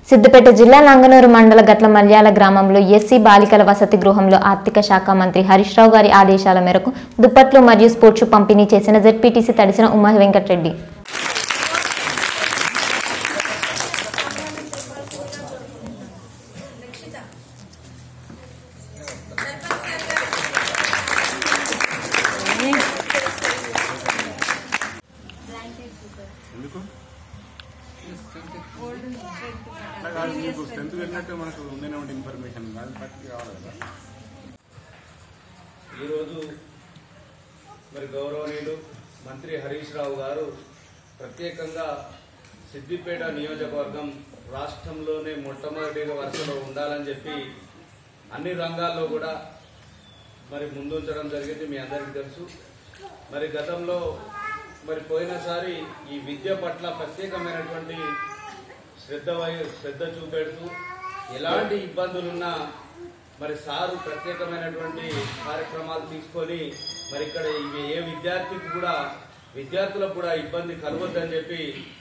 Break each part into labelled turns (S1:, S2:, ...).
S1: సిద్దిపేట జిల్లా నంగనూరు మండల గట్ల మల్యాల గ్రామంలో ఎస్సీ బాలికల వసతి గృహంలో ఆర్థిక శాఖ మంత్రి హరీష్ రావు గారి ఆదేశాల మేరకు దుప్పట్లు మరియు స్పోర్ట్స్ పంపిణీ చేసిన జెడ్పీటీసీ తడిసిన ఉమా వెంకటరెడ్డి
S2: ఎందుకు అట్లా కాదు మీకు స్ట్రెంత్ వెళ్ళినట్టు మనకు ఉందనే ఉంటే ఇన్ఫర్మేషన్ కాదు పట్టుకు రావాలి కదా
S3: ఈరోజు మరి గౌరవనీయులు మంత్రి హరీష్ రావు గారు ప్రత్యేకంగా సిద్దిపేట నియోజకవర్గం రాష్ట్రంలోనే మొట్టమొదటిగా వరుసలో ఉండాలని చెప్పి అన్ని రంగాల్లో కూడా మరి ముందుంచడం జరిగింది మీ అందరికీ తెలుసు మరి గతంలో మరి పోయినసారి ఈ విద్య పట్ల ప్రత్యేకమైనటువంటి శ్రద్ధ వహి- శ్రద్ధ చూపెడుతూ ఎలాంటి ఇబ్బందులున్నా మరి సారు ప్రత్యేకమైనటువంటి కార్యక్రమాలు తీసుకొని మరి ఇక్కడ ఇవి ఏ విద్యార్థికి కూడా విద్యార్థులకు కూడా ఇబ్బంది కలగొద్దని చెప్పి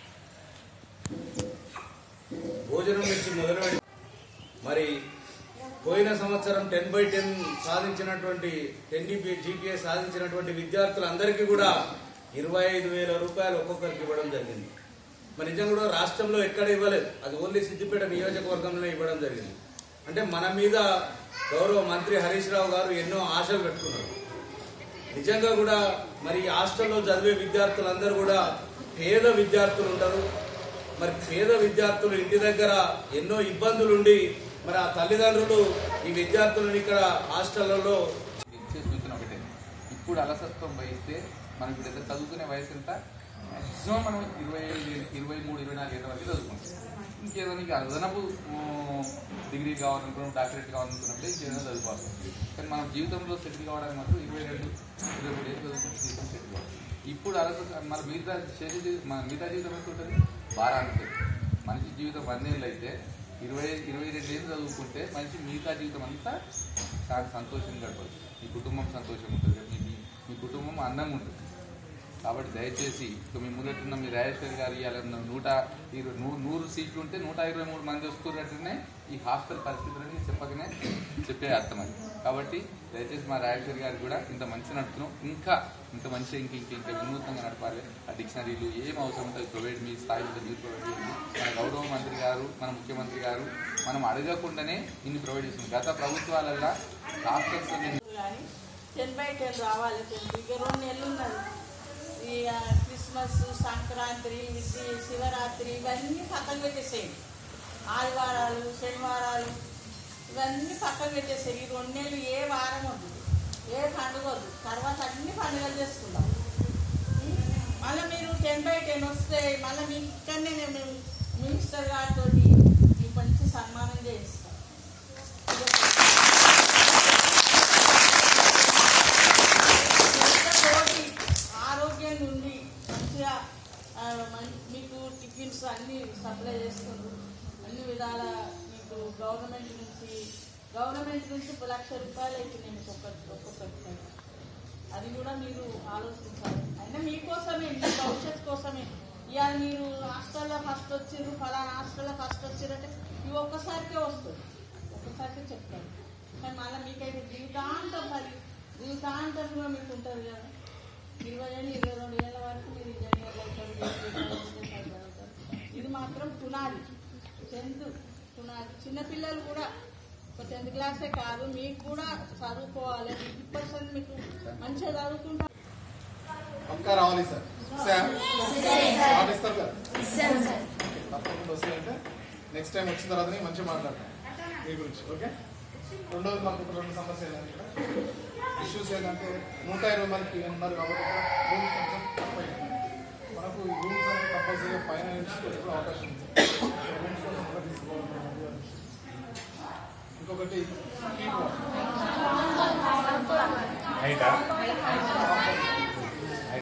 S3: భోజనం నుంచి మొదలుపెట్టి మరి పోయిన సంవత్సరం టెన్ బై టెన్ సాధించినటువంటి టెన్ జీపీఏ సాధించినటువంటి విద్యార్థులందరికీ కూడా ఇరవై ఐదు వేల రూపాయలు ఒక్కొక్కరికి ఇవ్వడం జరిగింది మరి నిజంగా కూడా రాష్ట్రంలో ఎక్కడ ఇవ్వలేదు అది ఓన్లీ సిద్దిపేట నియోజకవర్గంలో ఇవ్వడం జరిగింది అంటే మన మీద గౌరవ మంత్రి హరీష్ రావు గారు ఎన్నో ఆశలు పెట్టుకున్నారు నిజంగా కూడా మరి ఈ హాస్టల్లో చదివే విద్యార్థులందరూ కూడా పేద విద్యార్థులు ఉంటారు మరి పేద విద్యార్థులు ఇంటి దగ్గర ఎన్నో ఇబ్బందులు ఉండి మరి ఆ తల్లిదండ్రులు ఈ విద్యార్థులను ఇక్కడ హాస్టళ్లలో
S4: ఇచ్చే సూచన ఒకటే ఇప్పుడు అలసత్వం వహిస్తే మనకి ఇప్పుడు ఎంత చదువుకునే వయసు ఎంత మ్యాక్సిమం మనం ఇరవై ఐదు ఇరవై మూడు ఇరవై నాలుగు ఏళ్ళ వరకు చదువుకుంటాం ఇంకేదో నీకు అదనపు ఊ, డిగ్రీ కావాలనుకున్నాం డాక్టరేట్ కావాలనుకున్నప్పుడు ఇంకేదో చదువుకోవాలి కానీ మనం జీవితంలో సెటిల్ కావడానికి మాత్రం ఇరవై రెండు ఇరవై మూడు ఏళ్ళు చదువుకుంటే జీవితం సెటిల్ కావాలి ఇప్పుడు అలసత్వ మన మిగతా శరీర జీవితం మన మిగతా జీవితం ఎంత ఉంటుంది బాగా మనిషి జీవితం వందేళ్ళు అయితే ఇరవై ఇరవై రెండు ఏళ్ళు చదువుకుంటే మనిషి మిగతా జీవితం అంతా చాలా సంతోషంగా గడపచ్చు మీ కుటుంబం సంతోషంగా ఉంటుంది మీ మీ- మీ కుటుంబం అందంగా ఉంటుంది కాబట్టి దయచేసి ఇక మీ ముందట్టున్న మీ రాజేశ్వరి గారు ఇవాళ నూట ఇరవై నూ- నూరు సీట్లు ఉంటే నూట ఇరవై మూడు మంది వస్తున్నట్టునే ఈ హాస్టల్ పరిస్థితులని చెప్పకనే చెప్పే అర్థం అది కాబట్టి దయచేసి మా రాజేశ్వరి గారు కూడా ఇంత మంచి నడుపుతున్నాం ఇంకా ఇంత మంచిగా ఇంక ఇంక ఇంకా వినూత్నంగా నడపాలి ఆ డిక్షనరీలు ఏం అవసరం ఉంటుంది ప్రొవైడ్ మీ స్థాయిలో మీరు ప్రొవైడ్ చేయండి మన గౌరవ మంత్రి గారు మన ముఖ్యమంత్రి గారు మనం అడగకుండానే ఇన్ని ప్రొవైడ్ చేస్తుంది గత ప్రభుత్వాలల్లో హాస్టల్స్
S5: కానీ టెన్ బై టెన్ రావాలి టెన్ ఇక రెండు నెలలు ఉన్నది ఈ ఆ, క్రిస్మస్ సంక్రాంతి ఇది శివరాత్రి ఇవన్నీ పక్కన పెట్టేసేయండి ఆదివారాలు శనివారాలు ఇవన్నీ పక్కన పెట్టేసేయి ఈ రెండు నెలలు ఏ వారం వద్దు ఏ పండుగ వద్దు తర్వాత అన్ని పండుగలు చేసుకుందాం మళ్ళీ మీరు టెన్ బై టెన్ వస్తే మళ్ళీ మీ ఇక్కడనే నేను మినిస్టర్ గారితో మీకు మంచి సన్మానం చేయిస్తాను తోటి ఆరోగ్యంగా ఉండి మంచిగా ఆ, మం- మీకు టిఫిన్స్ అన్ని సప్లై చేస్తుంది అన్ని విధాల మీకు గవర్నమెంట్ నుంచి గవర్నమెంట్ నుంచి ఒక లక్ష రూపాయలు అవుతున్నాయి మీకు ఒక్క ఒక్కొక్కరికి అది కూడా మీరు ఆలోచించాలి అయినా మీకోసమే మీ భవిష్యత్ కోసమే ఇవాళ మీరు హాస్టల్లో ఫస్ట్ వచ్చిర్రు ఫలానా హాస్టల్లో ఫస్ట్ వచ్చిర్రంటే ఇవి ఒక్కసారికే వస్తుంది ఒక్కసారికే చెప్తారు కానీ మళ్ళీ మీకైతే జీవితాంతం మరి జీవితాంతం కూడా మీకు ఉంటుంది కదా ఇరవై ఏళ్ళు ఇరవై రెండు ఏళ్ళ వరకు మీరు ఇంజనీర్లు అవుతారు ఇంజనీర్లు అవుతారు. ఇది మాత్రం పునాది టెన్త్ పునాది చిన్నపిల్లలు కూడా ఒక టెన్త్ క్లాసే కాదు మీకు కూడా చదువుకోవాలి ఫిఫ్టీ పర్సెంట్ మీకు మంచిగా చదువుకుంటారు
S6: పక్కా రావాలి సార్ శామ్ మాట ఇస్తారు కదా తప్పకుండా వస్తాయంటే నెక్స్ట్ టైం వచ్చిన తర్వాతనే మంచిగా మాట్లాడతాం మీ గురించి ఓకే రెండోది మాకు ఒక రెండు సమస్యలు ఏంటంటే ఇష్యూస్ ఏంటంటే నూట ఇరవై మందికి ఉన్నారు కాబట్టి రూమ్స్ కొంచెం తక్కువైనాయి మనకు ఈ రూమ్స్ అనేది కంపల్సరీగా పైన నుంచి ఎప్పుడు అవకాశం ఉంది రూమ్స్ కోసం కూడా తీసుకోవాలి ఇంకొకటి